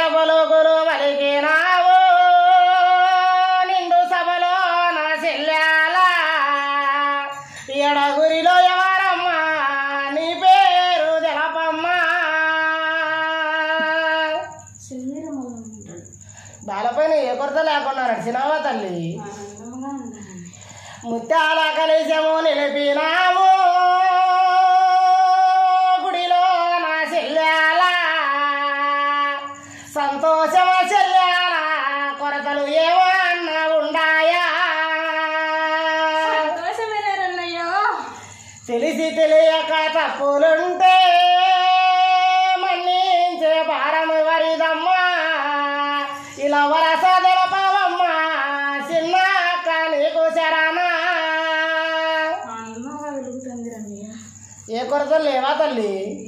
పలుకులు పలికినావు నిండు సభలో నా చెల్లాల ఎడగురిలో ఎవరమ్మా నీ పేరు తెలపమ్మా శరీరములో ఉంటాడు బాలపైన ఏ కొరత లేకుండా నడిచినావా తల్లి ఆనందంగా ఉన్నాడు ముత్యాల కలిసము నిలిపినాము గుడిలో నా చెల్లాల సంతోషమ చెల్లాల కొరతలు ఏమన్నా ఉండాయా సంతోషమేనయ్యో తెలిసి తెలియక తప్పులుంటే మన్నించే భారం వరిదమ్మా ఇలా వరస తెలపవమ్మా చిన్నాక నీకు శరణా ఆనందంగా వెలుగుతుంది రమ్య ఏ కొరత లేవా తల్లి